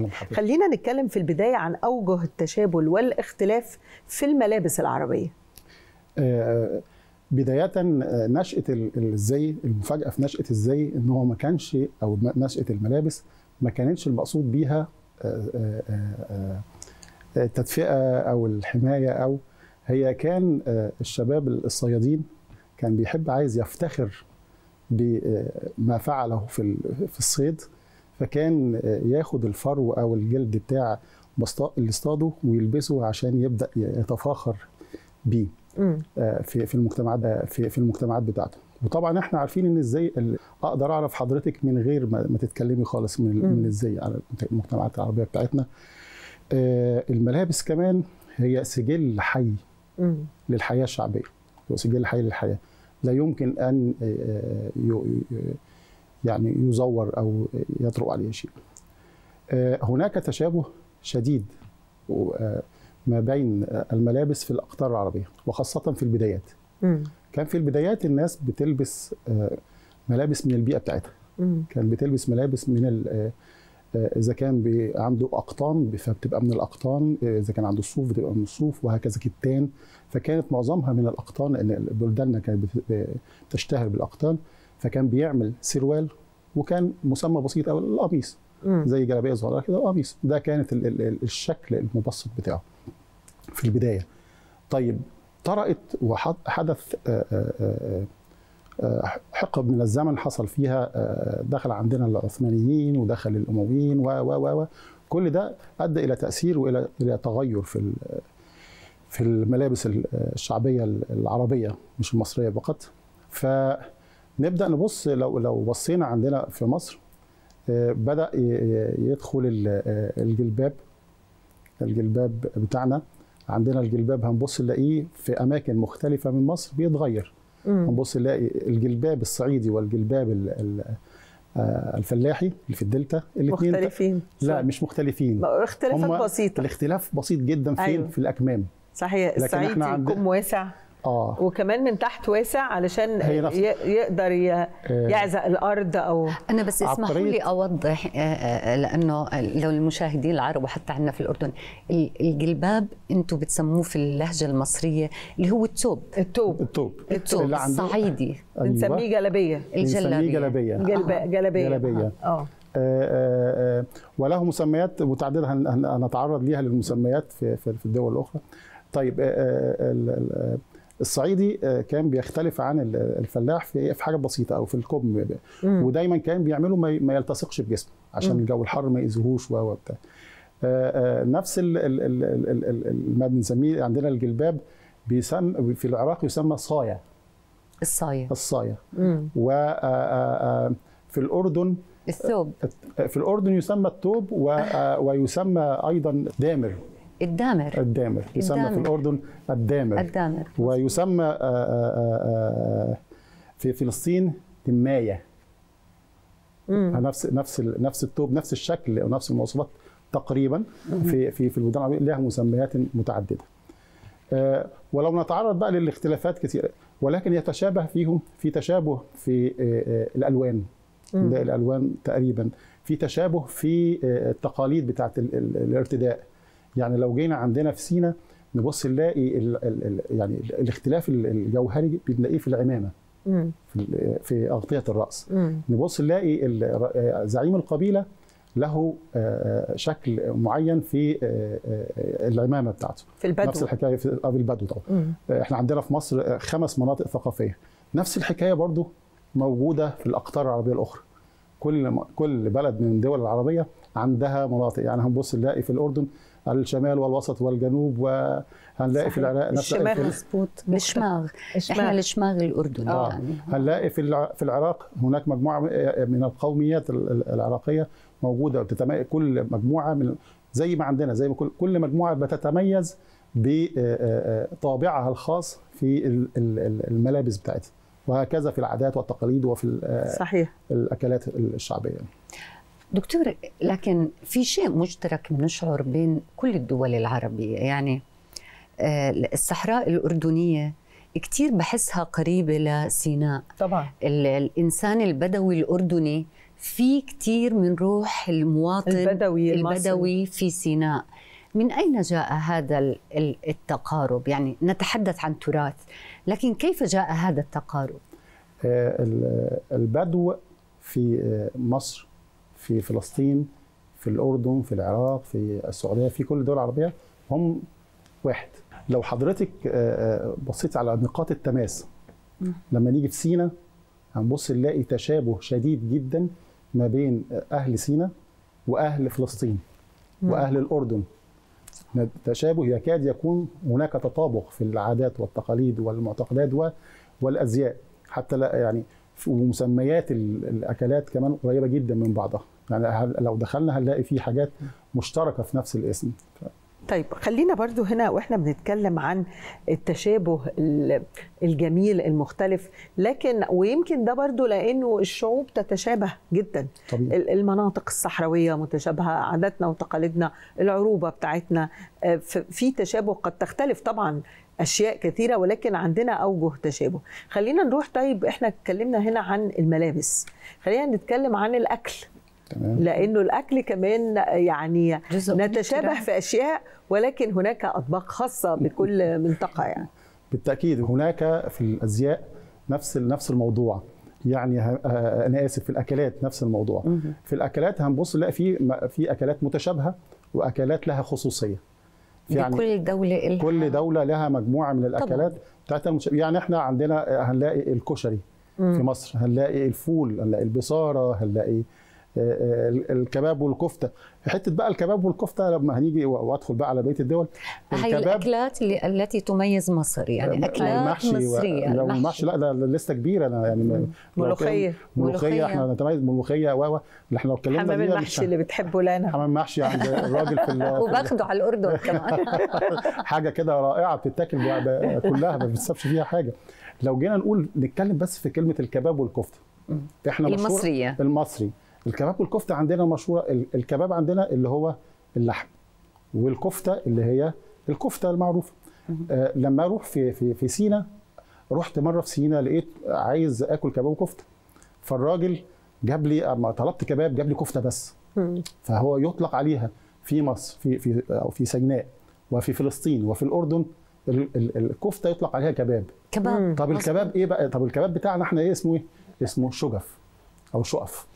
من حضرتك خلينا نتكلم في البدايه عن اوجه التشابه والاختلاف في الملابس العربيه آه، بداية آه، نشأة ال- الزي المفاجأة في نشأة الزي إن هو ما كانش أو م- نشأة الملابس ما كانتش المقصود بيها آه، آه، آه، آه، التدفئة أو الحماية أو هي كان آه، الشباب الصيادين كان بيحب عايز يفتخر بما فعله في ال- في الصيد فكان آه، ياخد الفرو أو الجلد بتاع بسطاء اللي اصطاده ويلبسه عشان يبدأ يتفاخر بيه مم. آه، في في المجتمعات آه، في في المجتمعات بتاعته وطبعا احنا عارفين ان ازاي ال- اقدر اعرف حضرتك من غير ما, ما تتكلمي خالص من ال- مم. من ازاي على المجتمعات العربيه بتاعتنا آه، الملابس كمان هي سجل حي مم. للحياه الشعبيه هو سجل حي للحياه لا يمكن ان آه، ي- ي- يعني يزور او يطرق عليه شيء آه، هناك تشابه شديد و- آه، ما بين آه، الملابس في الاقطار العربيه وخاصه في البدايات مم. كان في البدايات الناس بتلبس آه، ملابس من البيئه بتاعتها مم. كان بتلبس ملابس من ال- آه، آه، اذا كان بي- عنده اقطان فبتبقى من الاقطان آه، اذا كان عنده الصوف بتبقى من الصوف وهكذا كتان فكانت معظمها من الاقطان لان بلداننا كانت بت- بتشتهر بالاقطان فكان بيعمل سروال وكان مسمى بسيط قوي القميص مم. زي جلابيه صغيره كده قميص ده كانت ال- ال- ال- الشكل المبسط بتاعه في البدايه طيب طرأت وحدث حقب من الزمن حصل فيها آه، دخل عندنا العثمانيين ودخل الامويين و و و و كل ده ادى الى تاثير والى الى تغير في ال- في الملابس ال- الشعبيه العربيه مش المصريه فقط فنبدا نبص لو لو بصينا عندنا في مصر آه، بدا ي- ي- يدخل ال- آه، الجلباب الجلباب بتاعنا عندنا الجلباب هنبص نلاقيه في اماكن مختلفه من مصر بيتغير مم. هنبص نلاقي الجلباب الصعيدي والجلباب ال- ال- آه، الفلاحي اللي في الدلتا الاثنين مختلفين لا مش مختلفين اختلافات هما بسيطه الاختلاف بسيط جدا فين أيوة. في الاكمام صحيح لكن الصعيد إحنا عند- يكون واسع اه وكمان من تحت واسع علشان هي نفس- ي- يقدر ي- آه، يعزق الارض او انا بس اسمحوا لي عبقرية. اوضح آه، آه، لانه لو المشاهدين العرب وحتى عندنا في الاردن ال- الجلباب انتم بتسموه في اللهجه المصريه اللي هو التوب التوب التوب التوب اللي عنده- الصعيدي بنسميه جلبيه بنسميه الجلابيه جلابيه جلبة جلبيه جلابية. اه آه، آه، آه، وله مسميات متعدده هن- هن- هنتعرض ليها للمسميات في في في الدول الاخرى. طيب آه، آه، ال- ال- الصعيدي آه، كان بيختلف عن ال- الفلاح في في حاجه بسيطه او في الكم مم. ودايما كان بيعمله ما ي- ما يلتصقش بجسمه عشان مم. الجو الحر ما يأذيهوش و و بتاع. آه، آه، نفس ال- ال- ال- ال- ال- ال- ما بنسميه عندنا الجلباب بيسمى في العراق يسمى صايا الصايه الصايا مم. وفي الاردن الثوب في الاردن يسمى التوب و- آه، ويسمى ايضا دامر الدامر الدامر يسمى في الدامر. الاردن الدامر الدامر ويسمى آه، آه، آه، في فلسطين دمايه مم. نفس نفس ال- نفس التوب نفس الشكل او نفس المواصفات تقريبا في في في البلدان العربيه لها مسميات متعدده. آه، ولو نتعرض بقى للاختلافات كثيره ولكن يتشابه فيهم في تشابه في آه، آه، الالوان مم. ده الالوان تقريبا في تشابه في آه، التقاليد بتاعت ال- ال- الارتداء يعني لو جينا عندنا في سينا نبص نلاقي ال ال ال يعني ال- الاختلاف ال- الجوهري بنلاقيه في العمامه مم. في ال- في اغطيه الراس مم. نبص نلاقي ال- آه، زعيم القبيله له آه، شكل معين في آه، آه، العمامه بتاعته في البدو نفس الحكايه في آه، في البدو طبعا مم. آه، احنا عندنا في مصر آه، خمس مناطق ثقافيه نفس الحكايه برضو موجوده في الاقطار العربيه الاخرى كل م- كل بلد من الدول العربيه عندها مناطق يعني هنبص نلاقي في الاردن الشمال والوسط والجنوب وهنلاقي في صحيح. العراق نفس الشمال في- مظبوط الشماغ الشمال. احنا الشماغ الاردني آه. يعني هنلاقي في الع- في العراق هناك مجموعه من القوميات ال- ال- العراقيه موجوده بتتميز كل مجموعه من زي ما عندنا زي ما كل كل مجموعه بتتميز بطابعها الخاص في ال- ال- ال- الملابس بتاعتها وهكذا في العادات والتقاليد وفي ال- صحيح الاكلات الشعبيه دكتور لكن في شيء مشترك بنشعر بين كل الدول العربية يعني آه، الصحراء الأردنية كتير بحسها قريبة لسيناء طبعا ال- الإنسان البدوي الأردني في كثير من روح المواطن البدوي المصري. البدوي في سيناء من أين جاء هذا ال- ال- التقارب؟ يعني نتحدث عن تراث لكن كيف جاء هذا التقارب؟ آه، ال- البدو في آه، مصر في فلسطين في الأردن في العراق في السعودية في كل الدول العربية هم واحد لو حضرتك آه، آه، بصيت على نقاط التماس لما نيجي في سينا هنبص نلاقي تشابه شديد جدا ما بين أهل سينا وأهل فلسطين وأهل الأردن تشابه يكاد يكون هناك تطابق في العادات والتقاليد والمعتقدات و- والازياء حتى لا يعني في- ومسميات ال- الاكلات كمان قريبه جدا من بعضها يعني هل- لو دخلنا هنلاقي في حاجات مشتركه في نفس الاسم طيب خلينا برضو هنا واحنا بنتكلم عن التشابه ال- الجميل المختلف لكن ويمكن ده برضو لانه الشعوب تتشابه جدا طبيعي ال- المناطق الصحراويه متشابهه عاداتنا وتقاليدنا العروبه بتاعتنا آه، ف- في تشابه قد تختلف طبعا اشياء كثيره ولكن عندنا اوجه تشابه خلينا نروح طيب احنا اتكلمنا هنا عن الملابس خلينا نتكلم عن الاكل تمام لانه الاكل كمان يعني جزء من نتشابه التراث. في اشياء ولكن هناك اطباق خاصه بكل منطقه يعني بالتاكيد هناك في الازياء نفس نفس الموضوع يعني ه- آه، انا اسف في الاكلات نفس الموضوع في الاكلات هنبص نلاقي في م- في اكلات متشابهه واكلات لها خصوصيه يعني كل دولة إلها كل دوله لها مجموعه من الاكلات بتاعتها المتش- يعني احنا عندنا هنلاقي الكشري في مصر هنلاقي الفول هنلاقي البصاره هنلاقي آه، آه، الكباب والكفته حته بقى الكباب والكفته لما هنيجي و- وادخل بقى على بقيه الدول هي الأكلات اللي التي تميز مصر يعني أكلات المحشي و- مصرية لو المحشي لا ده لسه كبير انا يعني م- لو ملوخية. كان- ملوخيه ملوخية. احنا نتميز ملوخيه و و اللي احنا لو اتكلمنا حمام فيها مش المحشي اللي بتحبه لنا حمام محشي عند الراجل في ال- في ال- وباخده على الأردن كمان حاجه كده رائعه بتتاكل ب- ب- كلها ما بتسابش فيها حاجه لو جينا نقول نتكلم بس في كلمه الكباب والكفته احنا مشهور- المصرية. المصري الكباب والكفته عندنا مشهوره ال- الكباب عندنا اللي هو اللحم والكفته اللي هي الكفته المعروفه آه لما اروح في في في سينا رحت مره في سينا لقيت عايز اكل كباب وكفته فالراجل جاب لي اما طلبت كباب جاب لي كفته بس مم. فهو يطلق عليها في مصر في في او في سيناء وفي فلسطين وفي الاردن ال- ال- الكفته يطلق عليها كباب كباب طب مظبوط. الكباب ايه بقى طب الكباب بتاعنا احنا ايه اسمه ايه اسمه شجف او شقف